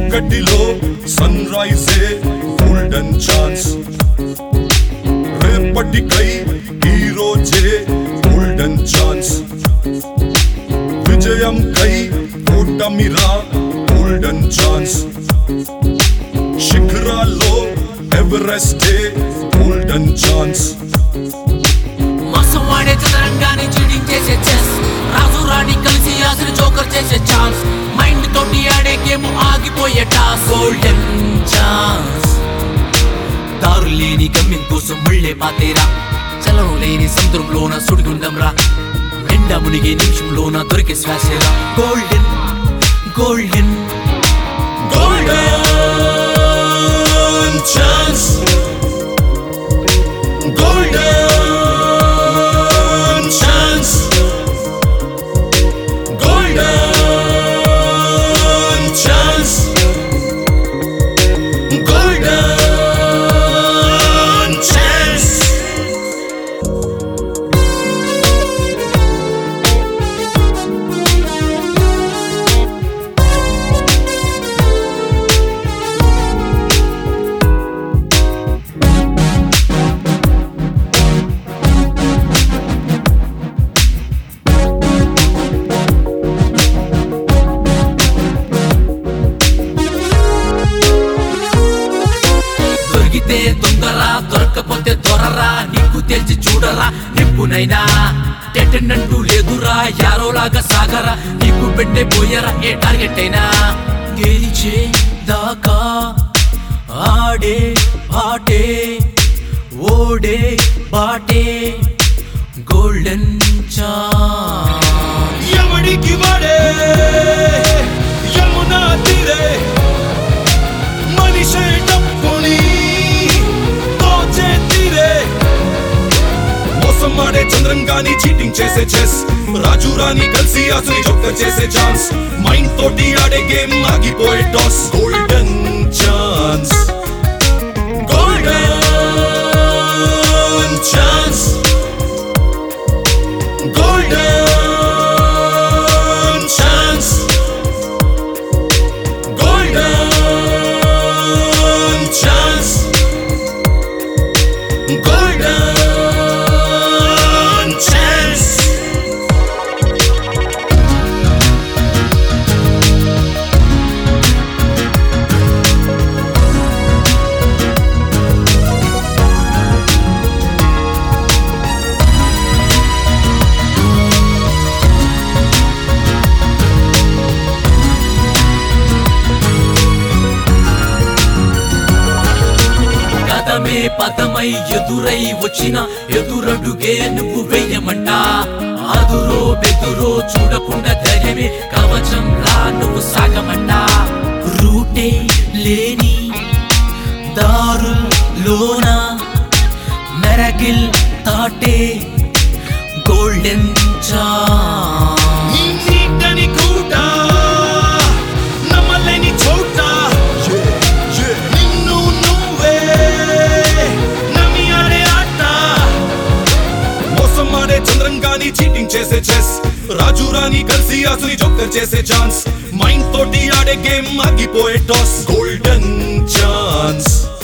చీకటిలో సన్ రైజే golden chance రేపటికై ఈ రోజే గోల్డెన్ ఛాన్స్ విజయం కై ఓటమిరా గోల్డెన్ ఛాన్స్ శిఖరాల్లో ఎవరెస్టే గోల్డెన్ ఛాన్స్ మోసం వాడే చదరంగానే చీటింగ్ చేసే చెస్ రాజు రాణి కలిసి అసలు జోకర్ చేసే ఛాన్స్ మైండ్ తోటి ఆడే గేమ్ ఆగిపోయే టాస్ గోల్డెన్ ఛాన్స్ దారు లేని గమ్యం కోసం ముళ్ళే పాతేరా చలనం లేని సముద్రంలోన సుడిగుండం రా నిండా మునిగే నిమిషంలోన దొరికే శ్వాసేరా golden golden Golden chance. Golden chance. Golden chance. Golden chance. దొరికితే తొందర దొరకపోతే దొరరా నీకు తెలిసి చూడరా నిప్పునైనా టెటెండంటూ లేదురా యారోలాగా సాగరా నీకు పెట్టే పోయరా ఏ టార్గెట్ అయినా గెలిచే దాకా ఆడే ఆటే ఓడే బాటే గోల్డెన్ చా ఎవడికి వాడే యమునా తీరే మనిషే డప్పుని దోచే తీరే మోసం ఆడే చంద్రంగాని చీటింగ్ చేసే చెస్ రాజు రాణి కలిసి అసలు జోకర్ చేసే ఛాన్స్ మైండ్ తోటి ఆడే గేమ్ ఆగిపోయే toss golden chance golden chance Golden chance. Golden chance. Golden chance. కథమే పదమై ఎదురై వచ్చిన ఎదురడుగే నువ్వు వెయ్యమంట అదురో బెదురో చూడకుండా ధైర్యమే కవచం లా నువ్వు సాగమంట రూటే లేని దారుల్లోన మెరగిల్ తాటే గోల్డెన్ చా నీ నీడని కూట, నమ్మలేని చోట. నిన్ను నువ్వే నమ్మి ఆడే ఆట. మోసం ఆడే చంద్రంగాని చీటింగ్ చేసే చెస్ రాజు రాణి కలిసి అసలు జోకర్ చేసే ఛాన్స్ మైండ్ తోటి ఆడే గేమ్ ఆగిపోయే టాస్ గోల్డెన్ ఛాన్స్